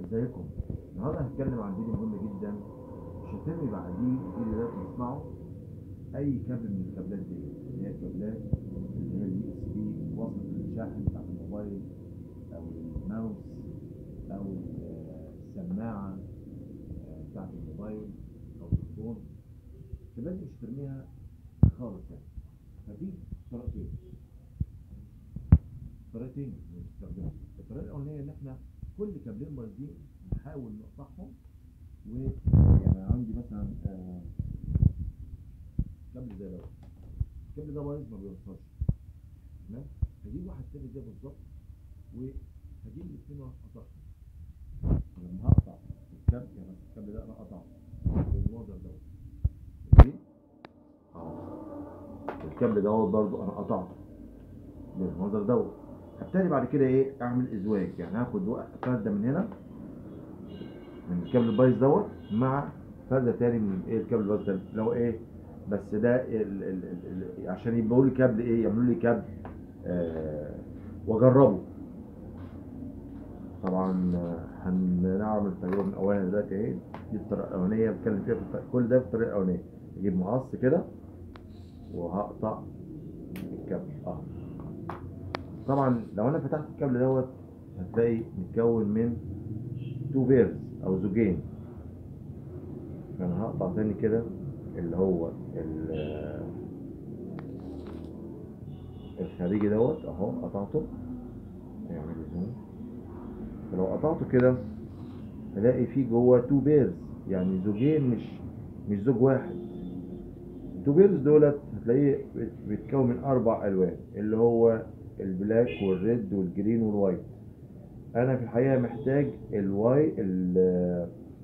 ازيكم النهارده هنتكلم عن فيديو مهم جدا مش هترمي بعديه الفيديو ده تسمعه اي كابل من الكابلات دي اللي هي الكابلات اللي هي اليو اس بي وصلت للشاحن بتاع الموبايل او الماوس او السماعه بتاعت الموبايل او التليفون الكابلات دي مش هترميها خالص يعني فدي طريقتين طريقتين بنستخدمها الطريقه الاولانيه ان احنا كل كابلين بايظين نحاول نقطعهم و يعني عندي مثلا آه، كابل زي دوت الكابل ده بايظ ما بيوصلش تمام هجيب واحد تاني زي بالظبط وهجيب الاثنين واقطعهم لما هقطع الكابل يعني الكابل ده انا قطعه بالمنظر دوت ماشي اهو الكابل دوت برضو انا قطعته بالمنظر دوت هبتدي بعد كده ايه اعمل ازواج يعني هاخد وق- فرده من هنا من الكابل البايظ دوت مع فرده تاني من ايه الكابل البايظ ده لو ايه بس ده ال ال ال ال عشان يبقوا لي كابل ايه يعملوا لي كابل آه واجربه طبعا آه، هنعمل التجربه من اولها دلوقتي اهي دي الطريقه الاولانيه بتكلم فيها في الط- كل ده في الطريقه الاولانيه اجيب مقص كده وهقطع الكابل اه طبعا لو انا فتحت الكابل دوت هتلاقي متكون من تو بيرز او زوجين فانا هقطع تاني كده اللي هو ال- الخارجي دوت اهو قطعته اعمل زوم فلو قطعته كده هلاقي فيه جوه تو بيرز يعني زوجين مش مش زوج واحد التو بيرز دولت هتلاقيه بت- بيتكون من اربع الوان اللي هو البلاك والريد والجرين والوايت انا في الحقيقه محتاج الواي ال-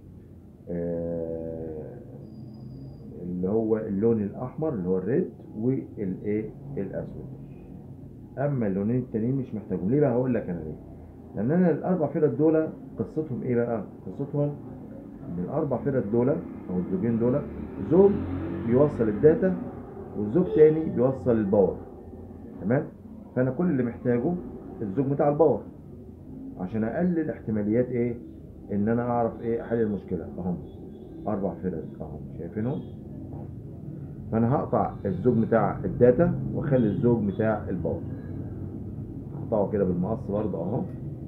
آه، اللي هو اللون الاحمر اللي هو الريد والايه الاسود اما اللونين التانيين مش محتاجهم ليه بقى هقول لك انا ليه لان انا الاربع فرد دول قصتهم ايه بقى قصتهم ان الاربع فرد دول او الزوجين دول زوج بيوصل الداتا وزوج تاني بيوصل الباور تمام فانا كل اللي محتاجه الزوج بتاع الباور عشان اقلل احتماليات ايه ان انا اعرف ايه احل المشكله اهم اربع فرد اهم شايفينهم أهم. فانا هقطع الزوج بتاع الداتا واخلي الزوج بتاع الباور هقطعه كده بالمقص برضه اهو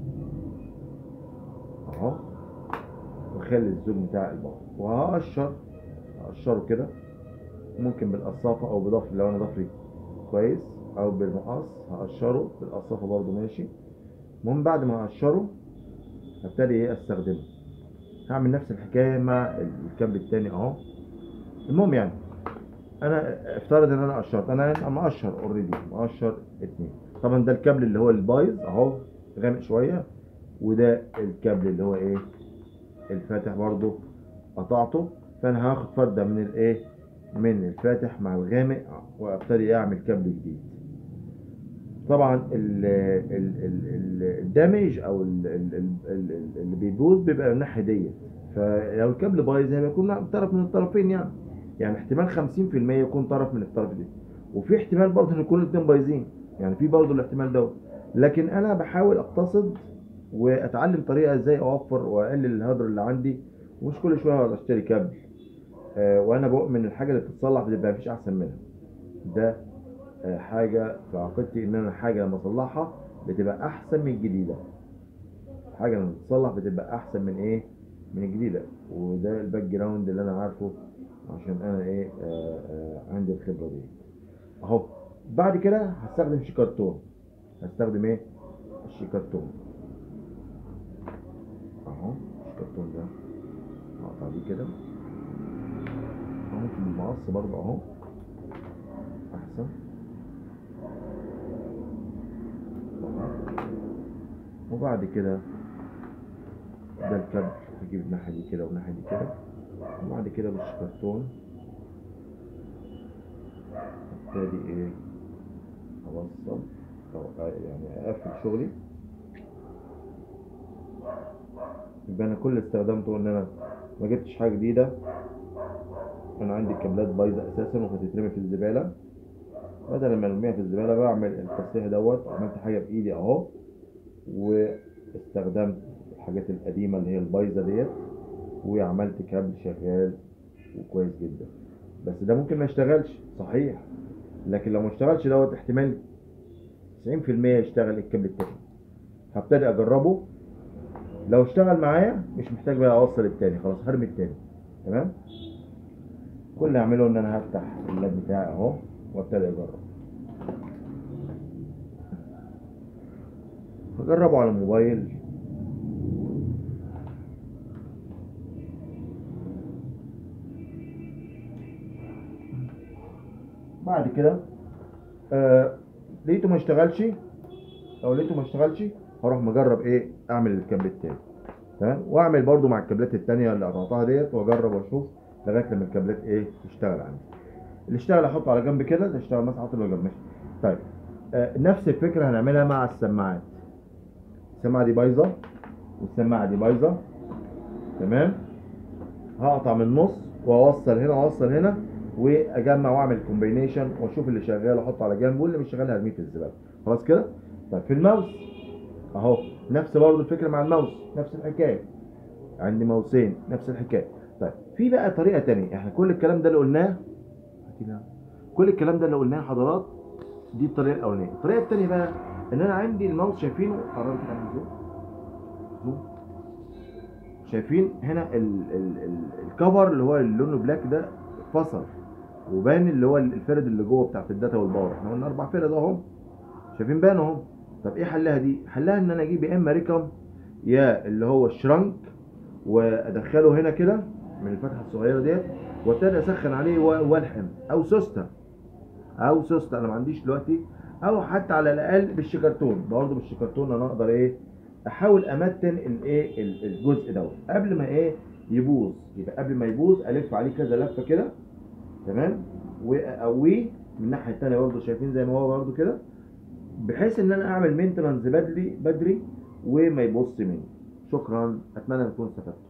اهو واخلي الزوج بتاع الباور وهقشر هقشره كده ممكن بالقصافه او بضفر لو انا ضفري كويس او بالمقص هقشره بالقصافه برضه ماشي المهم بعد ما اقشره هبتدي ايه استخدمه هعمل نفس الحكايه مع الكابل التاني اهو المهم يعني انا افترض ان انا قشرت انا انا مقشر اوريدي مقشر اتنين طبعا ده الكابل اللي هو البايظ اهو غامق شويه وده الكابل اللي هو ايه الفاتح برضو قطعته فانا هاخد فرده من الايه من الفاتح مع الغامق وابتدي اعمل كابل جديد طبعا ال ال ال ال الدامج او ال ال ال ال اللي بيبوظ بيبقى من الناحيه ديت فلو الكابل بايظ هيبقى يكون طرف من الطرفين يعني يعني احتمال 50% يكون طرف من الطرف دي وفي احتمال برضه ان يكون الاثنين بايظين يعني في برضه الاحتمال دوت لكن انا بحاول اقتصد واتعلم طريقه ازاي اوفر واقلل الهدر اللي عندي ومش كل شويه اقعد اشتري كابل آه وانا بؤمن الحاجه اللي بتتصلح بتبقى مفيش احسن منها ده آه حاجه في عقيدتي ان انا الحاجه لما اصلحها بتبقى احسن من الجديده حاجه لما بتتصلح بتبقى احسن من ايه من الجديده وده الباك جراوند اللي انا عارفه عشان انا ايه آه آه عندي الخبره دي اهو بعد كده هستخدم شيكارتون هستخدم ايه الشيكارتون اهو الشيكارتون ده هقطع دي كده اهو ممكن بالمقص برضه اهو احسن أهو. وبعد كده ده الكابل هجيب الناحيه دي كده والناحيه دي كده وبعد كده بالشيكارتون ابتدي ايه اوصل او يعني اقفل شغلي يبقى انا كل اللي استخدمته ان انا ما جبتش حاجه جديده انا عندي كابلات بايظه اساسا وهتترمي في الزباله بدل ما ارميها في الزباله بعمل التصليح دوت عملت حاجه بايدي اهو واستخدمت الحاجات القديمه اللي هي البايظه ديت وعملت كابل شغال وكويس جدا بس ده ممكن ما يشتغلش صحيح لكن لو ما اشتغلش دوت احتمال 90% يشتغل الكابل التاني هبتدي اجربه لو اشتغل معايا مش محتاج بقى اوصل التاني خلاص هرمي التاني تمام كل اللي اعمله ان انا هفتح اللاب بتاعي اهو وابتدي اجرب هجربه على الموبايل بعد كده آه لقيته ما اشتغلش او لقيته ما اشتغلش هروح مجرب ايه اعمل الكابل التاني تمام واعمل برضو مع الكابلات التانية اللي قطعتها ديت واجرب واشوف لغايه لما الكابلات ايه تشتغل عندي اللي اشتغل احطه على جنب كده ده اشتغل مثلا احطه على جنب ماشي طيب آه نفس الفكره هنعملها مع السماعات السماعه دي بايظه والسماعه دي بايظه تمام هقطع من النص واوصل هنا واوصل هنا واجمع واعمل كومبينيشن واشوف اللي شغال احطه على جنب واللي مش شغال هرميه في الزباله خلاص كده طيب في الماوس اهو نفس برضه الفكره مع الماوس نفس الحكايه عندي ماوسين نفس الحكايه طيب في بقى طريقه تانية احنا كل الكلام ده اللي قلناه كده كل الكلام ده اللي قلناه حضرات دي الطريقه الاولانيه الطريقه الثانيه بقى ان انا عندي الماوس شايفينه قربت كده اعمل زوم زوم شايفين هنا ال ال ال الكفر اللي هو اللي لونه بلاك ده فصل وبان اللي هو الفرد اللي جوه بتاعت الداتا والباور احنا قلنا اربع فرد اهم شايفين بانوا اهم طب ايه حلها دي حلها ان انا اجيب يا اما ريكم يا اللي هو الشرنك وادخله هنا كده من الفتحه الصغيره ديت وابتدي اسخن عليه و- والحم او سوسته او سوسته انا ما عنديش دلوقتي او حتى على الاقل بالشيكرتون برضه بالشيكرتون انا اقدر ايه احاول امتن الايه ال- الجزء دوت قبل ما ايه يبوظ يبقى قبل ما يبوظ الف عليه كذا لفه كده تمام واقويه من الناحيه الثانيه برضه شايفين زي ما هو برضه كده بحيث ان انا اعمل مينتنانس بدري بدري وما يبص مني شكرا اتمنى ان تكونوا استفدتوا